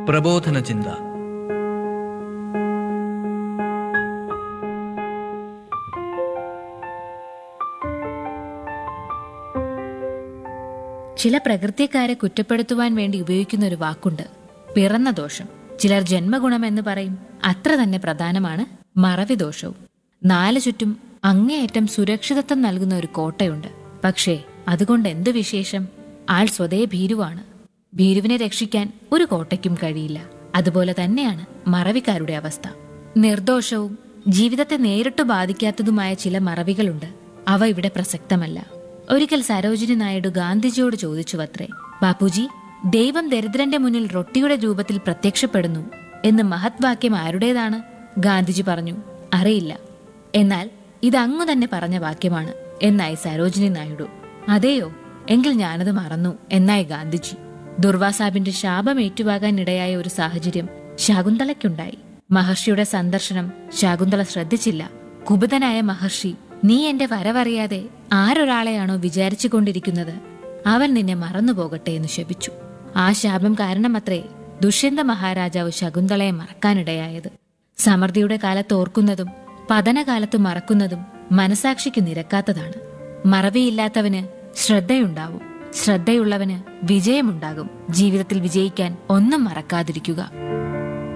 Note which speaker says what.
Speaker 1: പ്രബോധന ചിന്ത
Speaker 2: ചില പ്രകൃതിക്കാരെ കുറ്റപ്പെടുത്തുവാൻ വേണ്ടി ഉപയോഗിക്കുന്ന ഒരു വാക്കുണ്ട് പിറന്ന ദോഷം ചിലർ ജന്മഗുണം എന്ന് പറയും അത്ര തന്നെ പ്രധാനമാണ് മറവി ദോഷവും നാല് ചുറ്റും അങ്ങേയറ്റം സുരക്ഷിതത്വം നൽകുന്ന ഒരു കോട്ടയുണ്ട് പക്ഷേ അതുകൊണ്ട് എന്തു വിശേഷം ആൾ സ്വതേ ഭീരുവാണ് ഭീരുവിനെ രക്ഷിക്കാൻ ഒരു കോട്ടയ്ക്കും കഴിയില്ല അതുപോലെ തന്നെയാണ് മറവിക്കാരുടെ അവസ്ഥ നിർദോഷവും ജീവിതത്തെ നേരിട്ട് ബാധിക്കാത്തതുമായ ചില മറവികളുണ്ട് അവ ഇവിടെ പ്രസക്തമല്ല ഒരിക്കൽ സരോജിനി നായിഡു ഗാന്ധിജിയോട് ചോദിച്ചു അത്രേ ബാപ്പുജി ദൈവം ദരിദ്രന്റെ മുന്നിൽ റൊട്ടിയുടെ രൂപത്തിൽ പ്രത്യക്ഷപ്പെടുന്നു എന്ന് മഹത് വാക്യം ആരുടേതാണ് ഗാന്ധിജി പറഞ്ഞു അറിയില്ല എന്നാൽ ഇത് അങ്ങു തന്നെ പറഞ്ഞ വാക്യമാണ് എന്നായി സരോജിനി നായിഡു അതെയോ എങ്കിൽ ഞാനത് മറന്നു എന്നായി ഗാന്ധിജി ദുർവാസാബിന്റെ ശാപം ഏറ്റുവാകാൻ ഇടയായ ഒരു സാഹചര്യം ശകുന്തളയ്ക്കുണ്ടായി മഹർഷിയുടെ സന്ദർശനം ശകുന്തള ശ്രദ്ധിച്ചില്ല കുപിതനായ മഹർഷി നീ എന്റെ വരവറിയാതെ ആരൊരാളെയാണോ വിചാരിച്ചു കൊണ്ടിരിക്കുന്നത് അവൻ നിന്നെ മറന്നുപോകട്ടെ എന്ന് ശപിച്ചു ആ ശാപം കാരണമത്രേ ദുഷ്യന്ത മഹാരാജാവ് ശകുന്തളയെ മറക്കാനിടയായത് സമൃദ്ധിയുടെ കാലത്ത് ഓർക്കുന്നതും പതനകാലത്ത് മറക്കുന്നതും മനസാക്ഷിക്ക് നിരക്കാത്തതാണ് മറവിയില്ലാത്തവന് ശ്രദ്ധയുണ്ടാവും ശ്രദ്ധയുള്ളവന് വിജയമുണ്ടാകും ജീവിതത്തിൽ വിജയിക്കാൻ ഒന്നും മറക്കാതിരിക്കുക